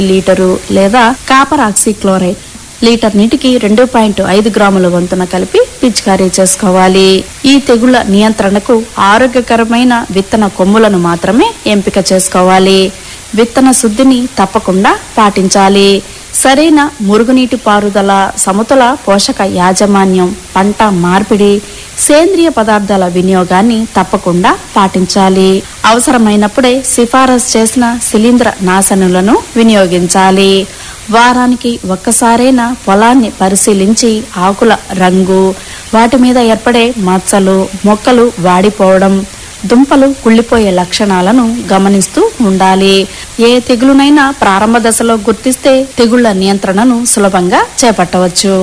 litre లేదా copper oxychloride litre నీటికి రెండు పాయింట్ ఐదు గ్రాముల వంతున కలిపి పిచికారీ చేసుకోవాలి ఈ తెగుళ్ల నియంత్రణకు ఆరోగ్యకరమైన విత్తన కొమ్ములను మాత్రమే ఎంపిక చేసుకోవాలి విత్తన శుద్ధిని తప్పకుండా పాటించాలి సరైన మురుగునీటి పారుదల సమతుల పోషక యాజమాన్యం పంట మార్పిడి సేంద్రియ పదార్థాల వినియోగాన్ని తప్పకుండా పాటించాలి అవసరమైనప్పుడే సిఫారసు చేసిన శిలీంద్ర నాశనులను వినియోగించాలి వారానికి ఒక్కసారైనా పొలాన్ని పరిశీలించి ఆకుల రంగు వాటి మీద ఏర్పడే మచ్చలు మొక్కలు వాడిపోవడం దుంపలు కుళ్ళిపోయే లక్షణాలను గమనిస్తూ ఉండాలి ఏ తెగులునైనా ప్రారంభ దశలో గుర్తిస్తే తెగుళ్ల నియంత్రణను సులభంగా చేపట్టవచ్చు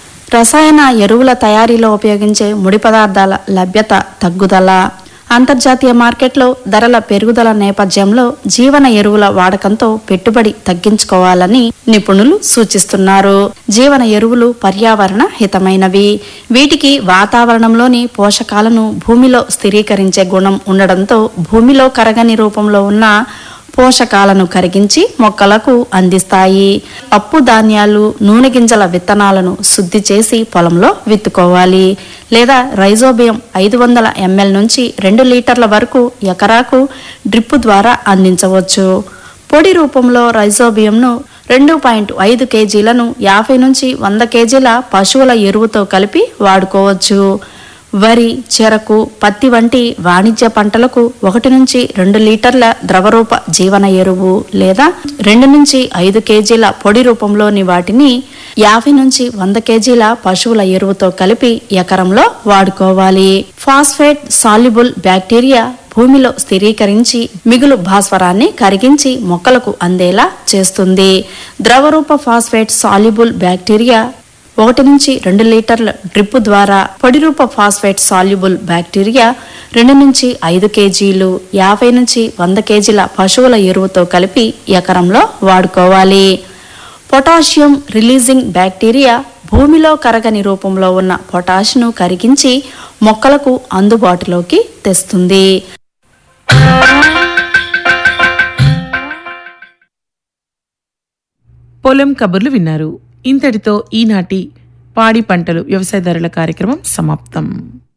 రసాయన ఎరువుల తయారీలో ఉపయోగించే ముడి పదార్థాల లభ్యత తగ్గుదల అంతర్జాతీయ మార్కెట్లో ధరల పెరుగుదల నేపథ్యంలో జీవన ఎరువుల వాడకంతో పెట్టుబడి తగ్గించుకోవాలని నిపుణులు సూచిస్తున్నారు జీవన ఎరువులు పర్యావరణ హితమైనవి వీటికి వాతావరణంలోని పోషకాలను భూమిలో స్థిరీకరించే గుణం ఉండడంతో భూమిలో కరగని రూపంలో ఉన్న పోషకాలను కరిగించి మొక్కలకు అందిస్తాయి పప్పు ధాన్యాలు నూనె గింజల విత్తనాలను శుద్ధి చేసి పొలంలో విత్తుకోవాలి లేదా రైజోబియం ఐదు వందల ఎంఎల్ నుంచి రెండు లీటర్ల వరకు ఎకరాకు డ్రిప్పు ద్వారా అందించవచ్చు పొడి రూపంలో రైజోబియంను రెండు పాయింట్ ఐదు కేజీలను యాభై నుంచి వంద కేజీల పశువుల ఎరువుతో కలిపి వాడుకోవచ్చు వరి చెరకు పత్తి వంటి వాణిజ్య పంటలకు ఒకటి నుంచి రెండు లీటర్ల ద్రవరూప జీవన ఎరువు లేదా రెండు నుంచి ఐదు కేజీల పొడి రూపంలోని వాటిని యాభై నుంచి వంద కేజీల పశువుల ఎరువుతో కలిపి ఎకరంలో వాడుకోవాలి ఫాస్ఫేట్ సాల్యుబుల్ బ్యాక్టీరియా భూమిలో స్థిరీకరించి మిగులు భాస్వరాన్ని కరిగించి మొక్కలకు అందేలా చేస్తుంది ద్రవరూప ఫాస్ఫేట్ సాల్యుబుల్ బ్యాక్టీరియా ఒకటి నుంచి రెండు లీటర్ల డ్రిప్ ద్వారా పొడిరూప ఫాస్ఫేట్ సాల్యుబుల్ బ్యాక్టీరియా రెండు నుంచి ఐదు కేజీలు యాభై నుంచి వంద కేజీల పశువుల ఎరువుతో కలిపి ఎకరంలో వాడుకోవాలి పొటాషియం రిలీజింగ్ బ్యాక్టీరియా భూమిలో కరగని రూపంలో ఉన్న పొటాష్ను కరిగించి మొక్కలకు అందుబాటులోకి తెస్తుంది పొలం కబుర్లు విన్నారు ఇంతటితో ఈనాటి పాడి పంటలు వ్యవసాయదారుల కార్యక్రమం సమాప్తం